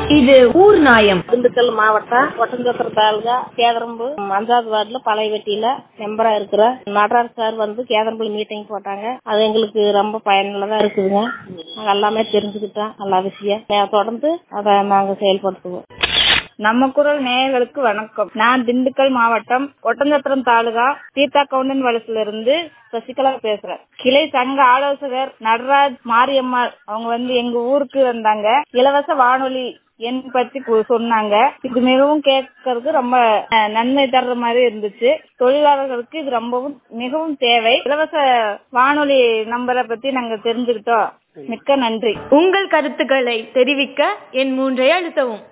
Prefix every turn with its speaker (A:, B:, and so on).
A: இது ஊர் நாயம்
B: திண்டுக்கல் மாவட்டம் ஒட்டஞ்சத்திரம் தாலுகா கேதரம்பு அஞ்சாவது வார்டுல பழைய வெட்டியில மெம்பரா இருக்கிற நடராஜ் சார் வந்து கேதரம்புல மீட்டிங் போட்டாங்க அது எங்களுக்கு ரொம்ப பயனுள்ளதா இருக்குதுங்க நாங்க எல்லாமே தெரிஞ்சுக்கிட்டோம் நல்ல விஷயம் நான் தொடர்ந்து அதை நாங்க செயல்படுத்துவோம்
C: நம்ம குரல் நேயர்களுக்கு வணக்கம் நான் திண்டுக்கல் மாவட்டம் ஒட்டஞ்சத்திரம் தாலுகா தீர்த்தா கவுண்டன் வலசுல இருந்து சசிகலா பேசுறேன் கிளை சங்க ஆலோசகர் நடராஜ் மாரியம்மாள் அவங்க வந்து எங்க ஊருக்கு வந்தாங்க இலவச வானொலி எண் பத்தி கு- சொன்னாங்க இது மிகவும் கேட்கறதுக்கு ரொம்ப அஹ், நன்மை தர்ற மாதிரி இருந்துச்சு தொழிலாளர்களுக்கு இது ரொம்பவும் மிகவும் தேவை இலவச வானொலி நம்பரை பத்தி நாங்க தெரிஞ்சுக்கிட்டோம் மிக்க நன்றி
A: உங்கள் கருத்துக்களை தெரிவிக்க என் மூன்றை அழுத்தவும்